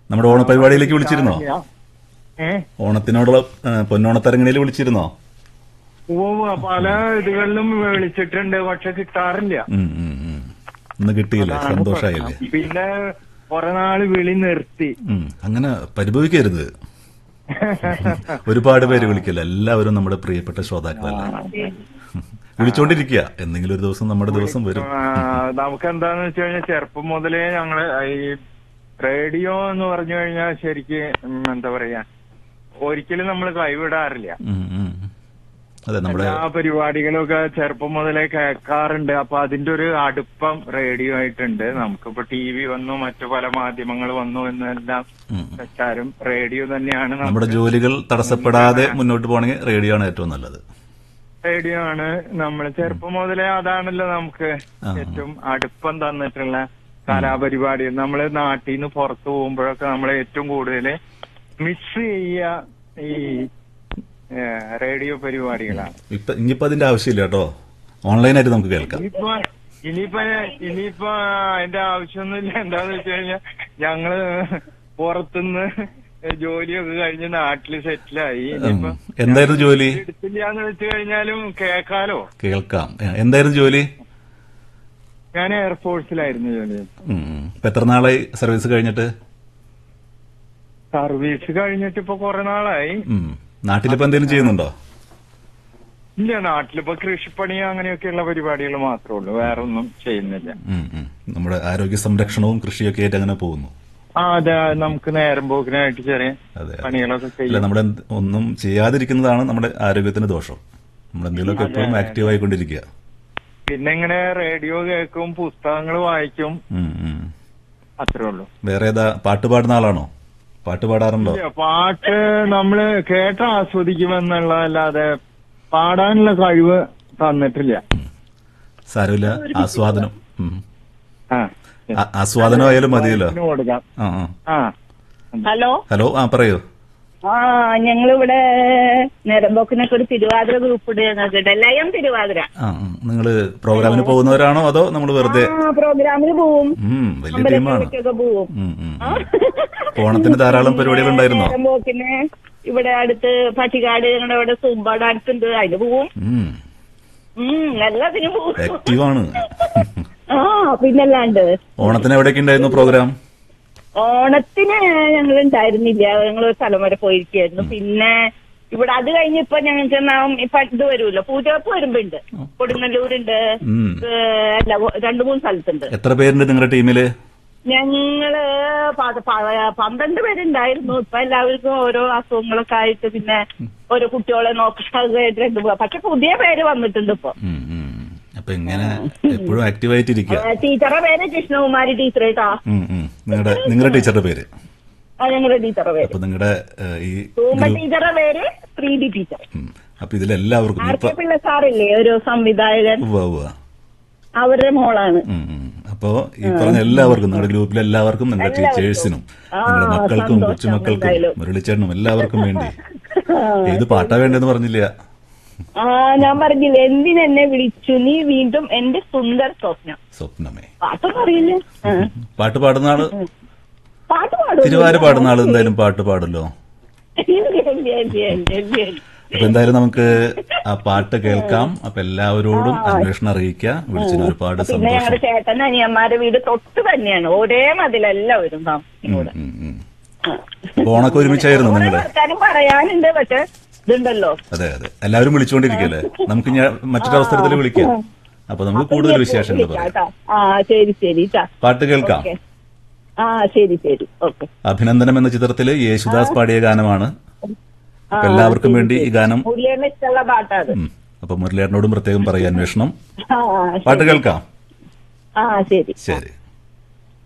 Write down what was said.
നമ്മുടെ ഓണപരിപാടിയിലേക്ക് വിളിച്ചിരുന്നോ ഏ ഓണത്തിനോടുള്ള ആ, പൊന്നോണത്തരങ്ങണിയിൽ വിളിച്ചിരുന്നോ ഓ പല ഇതുകളിലും വിളിച്ചിട്ടുണ്ട് പക്ഷെ കിട്ടാറില്ല ഉം, ഉം, ഉം. ഇന്ന് കിട്ടിയില്ലേ അതാണ് സന്തോഷായില്ലേ പ്രശ്നം. പിന്നെ കുറെ നാള് വിളി നിർത്തി ഉം, അങ്ങനെ പരിഭവിക്കരുത് ഒരുപാട് പേര് വിളിക്കില്ല എല്ലാവരും നമ്മുടെ പ്രിയപ്പെട്ട ശ്രോതാക്കളല്ലേ വിളിച്ചോണ്ടിരിക്കുക എന്തെങ്കിലും ഒരു ദിവസം നമ്മുടെ ദിവസം വരും ആ, നമുക്ക് എന്താന്ന് വെച്ച് കഴിഞ്ഞാൽ ചെറുപ്പം മുതലേ ഞങ്ങള് ഈ റേഡിയോ എന്ന് പറഞ്ഞു കഴിഞ്ഞാൽ ശരിക്ക് ഉം, എന്താ പറയാ ഒരിക്കലും നമ്മൾ കൈവിടാറില്ല ഉം, ഉം. അതെ നമ്മുടെ എല്ലാ പരിപാടികളൊക്കെ ചെറുപ്പം മുതലേ കേൾക്കാറുണ്ട് അപ്പൊ അതിന്റെ ഒരു അടുപ്പം റേഡിയോ ആയിട്ടുണ്ട് നമുക്കിപ്പോ ടി വി വന്നു മറ്റു പല മാധ്യമങ്ങൾ വന്നു എന്നെല്ലാം ഉം. വെച്ചാലും റേഡിയോ തന്നെയാണ് നമുക്ക് നമ്മുടെ ജോലികൾ തടസ്സപ്പെടാതെ മുന്നോട്ട് പോകണമെങ്കിൽ റേഡിയോ ആണ് ഏറ്റവും നല്ലത് റേഡിയോ ആണ് നമ്മൾ ചെറുപ്പം മുതലേ അതാണല്ലോ നമുക്ക് ആ. ഏറ്റവും അടുപ്പം തന്നിട്ടുള്ള കലാപരിപാടി നമ്മൾ നാട്ടിൽ നിന്ന് പുറത്തു പോകുമ്പോഴൊക്കെ നമ്മൾ ഏറ്റവും കൂടുതൽ മിസ് ചെയ്യ ഈ ഏ, റേഡിയോ പരിപാടികളാണ് ഇപ്പൊ ഇനിയിപ്പോ അതിന്റെ ആവശ്യമില്ല കേട്ടോ ഓൺലൈനായിട്ട് നമുക്ക് കേൾക്കാം ഇനിയിപ്പോ ഇനിയിപ്പോ ഇനിയിപ്പോ അതിന്റെ ആവശ്യമൊന്നുമില്ല എന്താന്ന് വെച്ച് കഴിഞ്ഞാൽ ഞങ്ങള് പുറത്തുനിന്ന് ജോലിയൊക്കെ കഴിഞ്ഞ് നാട്ടില് സെറ്റിലായി ഇനിയിപ്പോ ഉം. എന്തായിരുന്നു ജോലി എടുത്തില്ലാന്ന് വെച്ച് കഴിഞ്ഞാലും കേക്കാലോ കേൾക്കാം ഏ, എന്തായിരുന്നു ജോലി ഞാൻ എയർഫോഴ്സിലായിരുന്നു ജോലി ഉം, ഉം. ഇപ്പൊ എത്ര നാളായി സർവീസ് കഴിഞ്ഞിട്ട് സർവീസ് കഴിഞ്ഞിട്ട് ഇപ്പൊ കുറെ നാളായി ഉം. നാട്ടിലിപ്പോ എന്തെങ്കിലും ചെയ്യുന്നുണ്ടോ ഇല്ല നാട്ടിലിപ്പോ കൃഷിപ്പണി അങ്ങനെയൊക്കെയുള്ള പരിപാടികൾ മാത്രമേ ഉള്ളൂ വേറെ ഒന്നും ചെയ്യുന്നില്ല ഉം, ഉം. നമ്മുടെ ആരോഗ്യ സംരക്ഷണവും കൃഷിയൊക്കെ ആയിട്ട് അങ്ങനെ പോകുന്നു ആ അതെ നമുക്ക് നേരം പോക്കിനായിട്ട് ചെറിയ അതെ അതെ. പണികളൊക്കെ അല്ല ചെയ്യും നമ്മുടെ എന്ത് ഒന്നും ചെയ്യാതിരിക്കുന്നതാണ് നമ്മുടെ ആരോഗ്യത്തിന് ദോഷം നമ്മൾ എന്തെങ്കിലുമൊക്കെ എപ്പോഴും ആക്റ്റീവ് ആയിക്കൊണ്ടിരിക്കുക പിന്നെ ഇങ്ങനെ റേഡിയോ കേൾക്കും പുസ്തകങ്ങൾ വായിക്കും ഉം, ഉം. അത്രേ ഉള്ളൂ വേറെ ഏതാ പാട്ട് പാടുന്ന ആളാണോ പാട്ട് പാടാറുണ്ടോ ഇല്ല, പാട്ട് നമ്മള് കേട്ട് ആസ്വദിക്കുമെന്നുള്ളതല്ലാതെ പാടാനുള്ള കഴിവ് തന്നിട്ടില്ല സാരമില്ല ആസ്വാദനം ഉം. ആ ആ- ആസ്വാദനം ആയാലും മതിയല്ലോ ഇതിന് കൊടുക്കാം ആ ആ ആ ഹലോ ഹലോ ആ പറയൂ ആ ഞങ്ങളിവിടെ നേരമ്പോക്കിനൊക്കെ ഒരു തിരുവാതിര ഗ്രൂപ്പ് ഉണ്ട് ഞങ്ങൾക്ക് ലയം തിരുവാതിര ആ നിങ്ങൾ പ്രോഗ്രാമിന് പോകുന്നവരാണോ അതോ നമ്മൾ വെറുതെ ആ പ്രോഗ്രാമിന് പോവും ഉം വലിയ ടീമാണ് അമ്പലത്തിലേക്കൊക്കെ പോവും ഉം, ഉം, ഉം. അപ്പൊ ഓണത്തിന് ധാരാളം പരിപാടികൾ ഉണ്ടായിരുന്നോ നേരമ്പോക്കിന് ഇവിടെ അടുത്ത് പട്ടികാട് ഞങ്ങളുടെ ഇവിടെ സുംബ ഡാൻസ് ഉണ്ട് അതിന് പോവും ഉം ഉം എല്ലാത്തിനും പോവും ആക്റ്റീവാണ് ആ പിന്നല്ലാണ്ട് ഓണത്തിന് എവിടെയൊക്കെ ഉണ്ടായിരുന്നു പ്രോഗ്രാം ഓണത്തിന് ഞങ്ങൾ ഉണ്ടായിരുന്നില്ല ഞങ്ങൾ ഒരു സ്ഥലം വരെ പോയിരിക്കായിരുന്നു പിന്നെ ഇവിടെ അത് കഴിഞ്ഞിപ്പോ ഞങ്ങൾക്ക് ഇപ്പൊ ഇത് വരുമല്ലോ പൂജവെപ്പ് വരുമ്പോ ഉണ്ട് കൊടുങ്ങല്ലൂരുണ്ട് ഉം. ഏഹ് അല്ല രണ്ടു മൂന്ന് സ്ഥലത്തുണ്ട് എത്ര പേരുണ്ട് നിങ്ങളുടെ ടീമില് ഞങ്ങള് പ- പ- പന്ത്രണ്ട് പേരുണ്ടായിരുന്നു ഇപ്പൊ എല്ലാവർക്കും ഓരോ അസുഖങ്ങളൊക്കെ ആയിട്ട് പിന്നെ ഓരോ കുട്ടികളെ നോക്കാതെ രണ്ട് പേ- പക്ഷെ പുതിയ പേര് വന്നിട്ടുണ്ട് ഇപ്പൊ ഉം, ഉം. അപ്പൊ ഇങ്ങനെ എപ്പോഴും ആക്റ്റീവ് ആയിട്ടിരിക്കുക ഏഹ് ടീച്ചറുടെ പേര് കൃഷ്ണകുമാരി ടീച്ചർ കേട്ടാ ഉം, ഉം. നിങ്ങളുടെ നിങ്ങളുടെ ടീച്ചറുടെ പേര് ആ ഞങ്ങളുടെ ടീച്ചറുടെ പേര് അപ്പൊ നിങ്ങളുടെ ഏഹ്, ഈ തൂമ്പ ഗ്രൂപ്പ് ടീച്ചറുടെ പേര് പ്രീതി ടീച്ചർ ഉം. അപ്പൊ ഇതിലെല്ലാവർക്കും ആർ ഇപ്പൊ കെ പിള്ള സാറില്ലേ ഒരു സംവിധായകൻ ഉവ്വ ഉവ്വ അവരുടെ മോളാണ് ഉം, ഉം. അപ്പോ ഈ പറഞ്ഞ എല്ലാവർക്കും നിങ്ങളുടെ ഗ്രൂപ്പിലെ എല്ലാവർക്കും നിങ്ങളുടെ ടീച്ചേഴ്സിനും ആ, നിങ്ങളുടെ മക്കൾക്കും സന്തോഷം കൊച്ചുമക്കൾക്കും എന്തായാലും. മുരളിച്ചേട്ടനും എല്ലാവർക്കും വേണ്ടി ഏത് പാട്ടാ വേണ്ടതെന്ന് പറഞ്ഞില്ല ആ ഞാൻ പറഞ്ഞില്ലേ എന്തിനെന്നെ വിളിച്ചു നീ വീണ്ടും എന്റെ സുന്ദർ സ്വപ്നം സ്വപ്നമേ പാട്ടൊന്നും അറിയില്ല ആ. പാട്ട് പാടുന്ന ആള് പാട്ട് പാടും തിരുവാര പാടുന്ന ആള് എന്തായാലും പാട്ട് പാടുമല്ലോ അപ്പൊ എന്തായാലും നമുക്ക് ആ പാട്ട് കേൾക്കാം അപ്പൊ എല്ലാവരോടും അന്വേഷണം അറിയിക്കുക വിളിച്ചതിന് ഒരുപാട് പിന്നെ സന്തോഷം ഞങ്ങളുടെ ചേട്ടൻ അനിയന്മാരുടെ വീട് തൊട്ട് തന്നെയാണ് ഒരേ മതിലെല്ലാവരും താമസിക്കുന്നൂടെ ഉം, ഉം. അപ്പൊ ഓണൊക്കെ ഒരുമിച്ചായിരുന്നു കുറെ നിങ്ങള് വർത്താനം പറയാനുണ്ട് പക്ഷെ ഇതുണ്ടല്ലോ അതെ അതെ എല്ലാവരും വിളിച്ചുകൊണ്ടിരിക്കല്ലേ നമുക്ക് ഞാൻ മറ്റൊരവസരത്തിൽ വിളിക്കാം അപ്പൊ നമുക്ക് കൂടുതൽ വിശേഷങ്ങൾ പറയാം കേട്ടോ ആ ശരി ശരി ട്ടാ. പാട്ട് കേൾക്കാം ഓക്കെ ആ ശരി ശരി ഓക്കെ അഭിനന്ദനം എന്ന ചിത്രത്തില് യേശുദാസ് പാടിയ ഗാനമാണ് അപ്പൊ എല്ലാവർക്കും വേണ്ടി ഈ ഗാനം മുരളിയുടെ ഇഷ്ടമുള്ള പാട്ടാത് ഉം. അപ്പൊ മുരളിയേട്ടനോടും പ്രത്യേകം പറയാം അന്വേഷണം ആ പാട്ട് കേൾക്കാം ആ ശരി ശരി